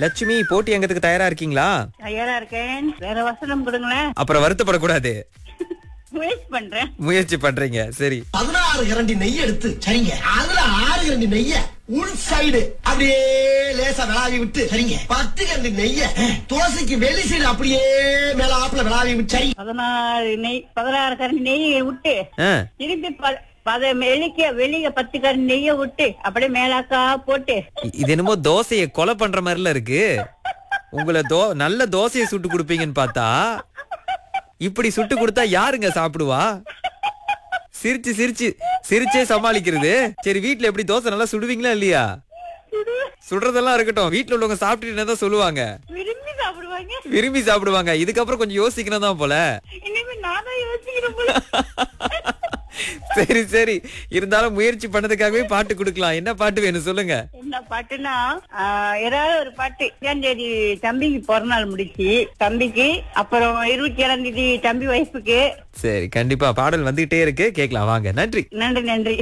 லட்சுமி போட்டி அங்கத்துக்கு தயாரா இருக்கீங்களா தயாரா இருக்கேன் வேற வசனம் கொடுங்களேன் அப்புறம் வருத்தப்படக்கூடாது முயற்சி பண்றேன் முயற்சி பண்றீங்க சரி பதினாறு கரண்டி நெய் எடுத்து சரிங்க அதுல ஆறு கரண்டி நெய்ய உள் சைடு அப்படியே லேசா விளாவி விட்டு சரிங்க பத்து கரண்டி நெய்ய தோசைக்கு வெளி சைடு அப்படியே மேல ஆப்புல விளாவி விட்டு சரி பதினாறு நெய் பதினாறு கரண்டி நெய்யை விட்டு ஆ, திருப்பி ப- பத வெளிக்க வெளிய பத்து கரண்டி நெய்யை விட்டு அப்படியே மேலாக்கா போட்டு இ- இது என்னமோ தோசையை கொலை பண்ற மாதிரில இருக்கு உங்களை தோ நல்ல தோசையை சுட்டு கொடுப்பீங்கன்னு பார்த்தா இப்படி சுட்டு கொடுத்தா யாருங்க சாப்பிடுவா சிரிச்சு சிரிச்சு சிரிச்சே சமாளிக்கிறது சரி வீட்ல எப்படி தோசை நல்லா சுடுவீங்களா இல்லையா சுடுறதெல்லாம் இருக்கட்டும் வீட்ல உள்ளவங்க சாப்பிட்டுட்டு தான் சொல்லுவாங்க விரும்பி சாப்பிடுவாங்க விரும்பி சாப்பிடுவாங்க இதுக்கப்புறம் கொஞ்சம் யோசிக்கணும் தான் போல இனிமே நான் தான் யோசிக்கிறேன் போல. சரி சரி இருந்தாலும் முயற்சி பண்ணதுக்காகவே பாட்டு கொடுக்கலாம் என்ன பாட்டு வேணும் சொல்லுங்க என்ன பாட்டுன்னா ஆஹ், ஏதாவது ஒரு பாட்டு ஏழாம் தேதி தம்பிக்கு பிறநாள் முடிச்சு தம்பிக்கு அப்புறம் இருபத்தி ஏழாம் தேதி தம்பி வைஃபுக்கு சரி கண்டிப்பா பாடல் வந்துகிட்டே இருக்கு கேட்கலாம் வாங்க நன்றி நன்றி நன்றி